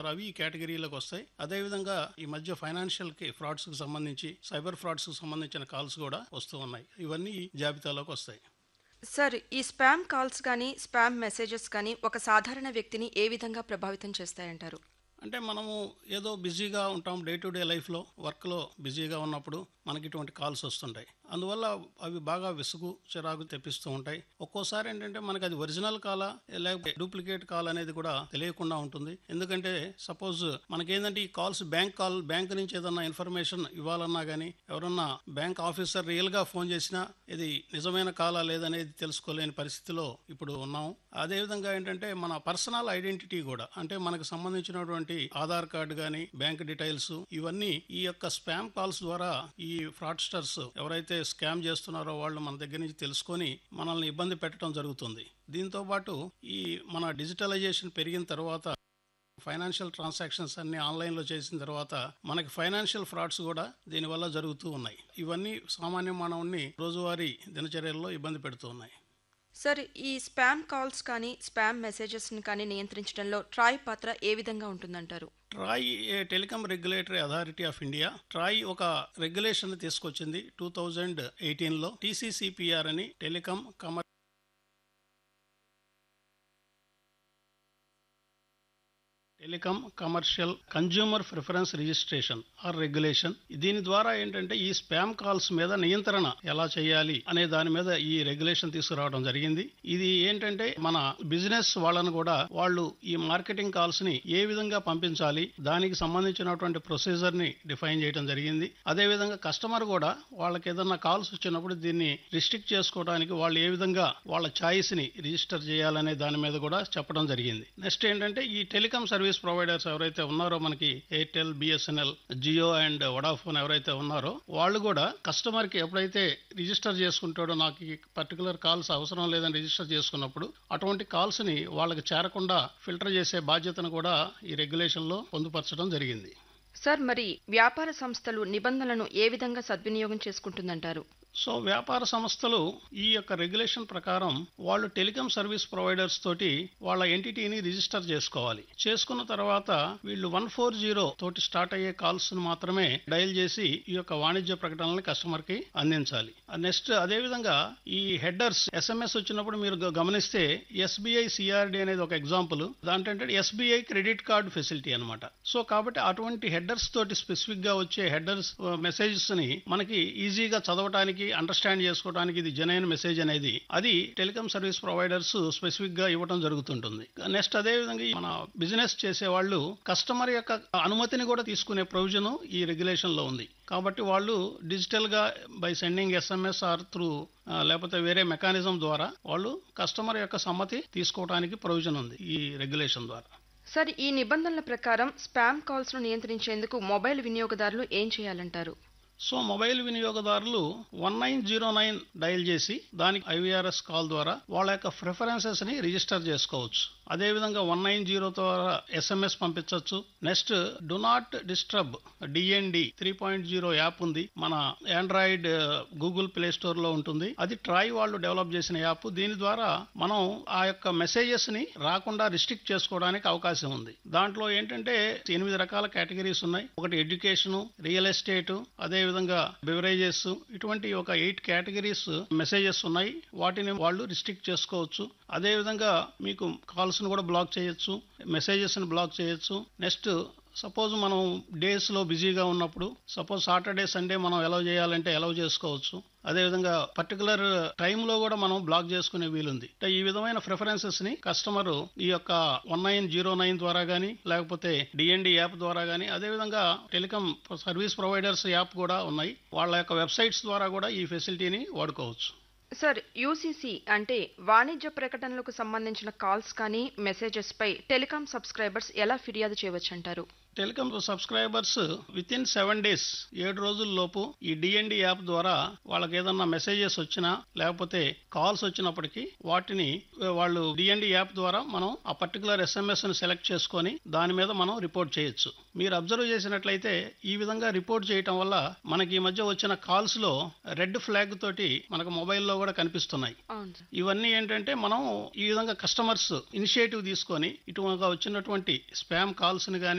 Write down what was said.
అవి ఈ కేటగిరీలోకి వస్తాయి అదేవిధంగా ఈ మధ్య ఫైనాన్షియల్ కి ఫ్రాడ్స్ కి సంబంధించి సైబర్ ఫ్రాడ్స్ కి సంబంధించిన కాల్స్ కూడా వస్తూ ఉన్నాయి ఇవన్నీ ఈ జాబితాలోకి వస్తాయి సార్ ఈ స్పామ్ కాల్స్ కానీ స్పామ్ మెసేజెస్ కానీ ఒక సాధారణ వ్యక్తిని ఏ విధంగా ప్రభావితం చేస్తాయంటారు అంటే మనము ఏదో బిజీగా ఉంటాం డే టు డే లైఫ్లో వర్క్లో బిజీగా ఉన్నప్పుడు మనకి ఇటువంటి కాల్స్ వస్తుంటాయి అందువల్ల అవి బాగా విసుగు చిరాకు తెప్పిస్తూ ఉంటాయి ఒక్కోసారి ఏంటంటే మనకి అది ఒరిజినల్ కాలా లేకపోతే డూప్లికేట్ కాల్ అనేది కూడా తెలియకుండా ఉంటుంది ఎందుకంటే సపోజ్ మనకేంటంటే ఈ కాల్స్ బ్యాంక్ కాల్ బ్యాంక్ నుంచి ఏదన్నా ఇన్ఫర్మేషన్ ఇవ్వాలన్నా కానీ ఎవరన్నా బ్యాంక్ ఆఫీసర్ రియల్గా ఫోన్ చేసినా ఇది నిజమైన కాలా లేదనేది తెలుసుకోలేని పరిస్థితిలో ఇప్పుడు ఉన్నాము అదేవిధంగా ఏంటంటే మన పర్సనల్ ఐడెంటిటీ కూడా అంటే మనకు సంబంధించినటువంటి ఆధార్ కార్డు కానీ బ్యాంక్ డీటెయిల్స్ ఇవన్నీ ఈ యొక్క స్పామ్ కాల్స్ ద్వారా ఈ ఫ్రాడ్స్టర్స్ ఎవరైతే స్కామ్ చేస్తున్నారో వాళ్ళు మన దగ్గర నుంచి తెలుసుకొని మనల్ని ఇబ్బంది పెట్టడం జరుగుతుంది దీంతో పాటు ఈ మన డిజిటలైజేషన్ పెరిగిన తర్వాత ఫైనాన్షియల్ ట్రాన్సాక్షన్స్ అన్ని ఆన్లైన్లో చేసిన తర్వాత మనకి ఫైనాన్షియల్ ఫ్రాడ్స్ కూడా దీనివల్ల జరుగుతూ ఉన్నాయి ఇవన్నీ సామాన్య మానవుని రోజువారీ దినచర్యల్లో ఇబ్బంది పెడుతూ ఉన్నాయి సార్ ఈ స్పామ్ కాల్స్ కానీ స్పామ్ మెసేజెస్ని కానీ నియంత్రించడంలో ట్రాయ్ పాత్ర ఏ విధంగా ఉంటుందంటారు ట్రాయ్ ఏ telecom regulatory authority of India TRAI ఒక రెగ్యులేషన్ తీసుకొచ్చింది టూ థౌజండ్ ఎయిటీన్లో టీసీసీపీఆర్ అని టెలికాం కమర్ telecom commercial consumer preference registration or regulation దీని ద్వారా ఏంటంటే ఈ స్పామ్ కాల్స్ మీద నియంత్రణ ఎలా చేయాలి అనే దాని మీద ఈ రెగ్యులేషన్ తీసుకురావడం జరిగింది ఇది ఏంటంటే మన బిజినెస్ వాళ్ళను కూడా వాళ్ళు ఈ మార్కెటింగ్ కాల్స్ ని ఏ విధంగా పంపించాలి దానికి సంబంధించినటువంటి ప్రొసీజర్ ని డిఫైన్ చేయడం జరిగింది అదే విధంగా కస్టమర్ కూడా వాళ్ళకి ఏదన్నా కాల్స్ వచ్చినప్పుడు దీన్ని రిస్ట్రిక్ట్ చేసుకోవడానికి వాళ్ళు ఏ విధంగా వాళ్ళ ఛాయిస్ ని రిజిస్టర్ చేయాలనే దాని మీద కూడా చెప్పడం జరిగింది నెక్స్ట్ ఏంటంటే ఈ టెలికాం సర్వీస్ ప్రొవైడర్స్ ఎవరైతే ఉన్నారో మనకి Airtel BSNL Jio and Vodafone ఎవరైతే ఉన్నారో వాళ్ళు కూడా కస్టమర్ కి ఎప్పుడైతే రిజిస్టర్ చేసుకుంటాడో నాకు ఈ పర్టికులర్ కాల్స్ అవసరం లేదని రిజిస్టర్ చేసుకున్నప్పుడు అటువంటి కాల్స్ ని వాళ్ళకి చేరకుండా ఫిల్టర్ చేసే బాధ్యతను కూడా ఈ రెగ్యులేషన్ లో పొందుపరచడం జరిగింది సార్ మరి వ్యాపార సంస్థలు నిబంధనలను ఏ విధంగా సద్వినియోగం చేసుకుంటుందంటారు సో వ్యాపార సంస్థలు ఈ యొక్క రెగ్యులేషన్ ప్రకారం వాళ్ళు టెలికాం సర్వీస్ ప్రొవైడర్స్ తోటి వాళ్ళ ఎంటిటీని రిజిస్టర్ చేసుకోవాలి చేసుకున్న తర్వాత వీళ్ళు వన్ ఫోర్ జీరో తోటి స్టార్ట్ అయ్యే కాల్స్ మాత్రమే డయల్ చేసి ఈ యొక్క వాణిజ్య ప్రకటనల్ని కస్టమర్ కి అందించాలి నెక్స్ట్ అదే విధంగా ఈ హెడర్స్ ఎస్ఎంఎస్ వచ్చినప్పుడు మీరు గ- గమనిస్తే ఎస్బీఐ సిఆర్డి అనేది ఒక ఎగ్జాంపుల్ దాంట్లో ఎస్బీఐ క్రెడిట్ కార్డు ఫెసిలిటీ అన్నమాట సో కాబట్టి అటువంటి హెడర్స్ తోటి స్పెసిఫిక్ గా వచ్చే హెడర్స్ మెసేజెస్ ని మనకి ఈజీగా చదవటానికి అండర్స్టాండ్ చేసుకోవడానికి ఇది జనైన్ మెసేజ్ అనేది అది టెలికాం సర్వీస్ ప్రొవైడర్స్ స్పెసిఫిక్ గా ఇవ్వడం జరుగుతుంటుంది నెక్స్ట్ అదే విధంగా ఈ మన బిజినెస్ చేసే వాళ్ళు కస్టమర్ యొక్క అనుమతిని కూడా తీసుకునే ప్రొవిజన్ ఈ రెగ్యులేషన్ లో ఉంది కాబట్టి వాళ్ళు డిజిటల్ గా by sending SMS or through లేకపోతే వేరే మెకానిజం ద్వారా వాళ్ళు కస్టమర్ యొక్క సమ్మతి తీసుకోవడానికి ప్రొవిజన్ ఉంది ఈ రెగ్యులేషన్ ద్వారా సార్ ఈ నిబంధనల ప్రకారం స్పామ్ కాల్స్ ను నియంత్రించేందుకు మొబైల్ వినియోగదారులు ఏం చేయాలంటారు సో మొబైల్ వినియోగదారులు one nine zero nine dial చేసి దానికి ఐవీఆర్ఎస్ కాల్ ద్వారా వాళ్ళ యొక్క ప్రిఫరెన్సెస్ ని రిజిస్టర్ చేసుకోవచ్చు అదేవిధంగా వన్ నైన్ జీరో ద్వారా ఎస్ఎంఎస్ పంపించవచ్చు next do not disturb DND three point zero app ఉంది మన ఆండ్రాయిడ్ గూగుల్ ప్లే స్టోర్ లో ఉంటుంది అది ట్రాయ్ వాళ్ళు డెవలప్ చేసిన యాప్ దీని ద్వారా మనం ఆ యొక్క మెసేజెస్ ని రాకుండా రిస్ట్రిక్ట్ చేసుకోవడానికి అవకాశం ఉంది దాంట్లో ఏంటంటే ఎనిమిది రకాల కేటగిరీస్ ఉన్నాయి ఒకటి ఎడ్యుకేషన్ రియల్ ఎస్టేట్ అదే విధంగా బెవరేజెస్ ఇటువంటి ఒక ఎయిట్ కేటగిరీస్ మెసేజెస్ ఉన్నాయి వాటిని వాళ్ళు రిస్ట్రిక్ట్ చేసుకోవచ్చు అదే విధంగా మీకు కాల్స్ ను కూడా బ్లాక్ చేయొచ్చు మెసేజెస్ ని బ్లాక్ చేయొచ్చు నెక్స్ట్ సపోజ్ మనం డేస్ లో బిజీగా ఉన్నప్పుడు సపోజ్ సాటర్డే సండే మనం ఎలవ్ చేయాలంటే ఎలవ్ చేసుకోవచ్చు అదేవిధంగా పర్టికులర్ టైంలో కూడా మనం బ్లాక్ చేసుకునే వీలుంది అంటే ఈ విధమైన ప్రిఫరెన్సెస్ ని కస్టమర్ ఈ యొక్క వన్ నైన్ జీరో నైన్ ద్వారా కానీ లేకపోతే డిఎన్డి యాప్ ద్వారా కానీ అదేవిధంగా టెలికాం సర్వీస్ ప్రొవైడర్స్ యాప్ కూడా ఉన్నాయి వాళ్ళ యొక్క వెబ్సైట్స్ ద్వారా కూడా ఈ ఫెసిలిటీని వాడుకోవచ్చు సార్ యూసీసీ అంటే వాణిజ్య ప్రకటనలకు సంబంధించిన కాల్స్ కానీ మెసేజెస్ పై టెలికాం సబ్స్క్రైబర్స్ ఎలా ఫిర్యాదు చేయవచ్చు అంటారు telecom subscribers within seven days ఏడు రోజుల లోపు ఈ డిఎన్డి యాప్ ద్వారా వాళ్ళకి ఏదన్నా మెసేజెస్ వచ్చినా లేకపోతే కాల్స్ వచ్చినప్పటికీ వాటిని వాళ్ళు డిఎన్డి యాప్ ద్వారా మనం ఆ పర్టికులర్ ఎస్ఎంఎస్ ని సెలెక్ట్ చేసుకొని దాని మీద మనం రిపోర్ట్ చేయొచ్చు మీరు అబ్జర్వ్ చేసినట్లయితే ఈ విధంగా రిపోర్ట్ చేయటం వల్ల మనకి ఈ మధ్య వచ్చిన కాల్స్ లో రెడ్ ఫ్లాగ్ తోటి మనకు మొబైల్లో కూడా కనిపిస్తున్నాయి అవును సార్ ఇవన్నీ ఏంటంటే మనం ఈ విధంగా కస్టమర్స్ ఇనిషియేటివ్ తీసుకొని ఇటుగా వచ్చినటువంటి స్పామ్ కాల్స్ ని కానీ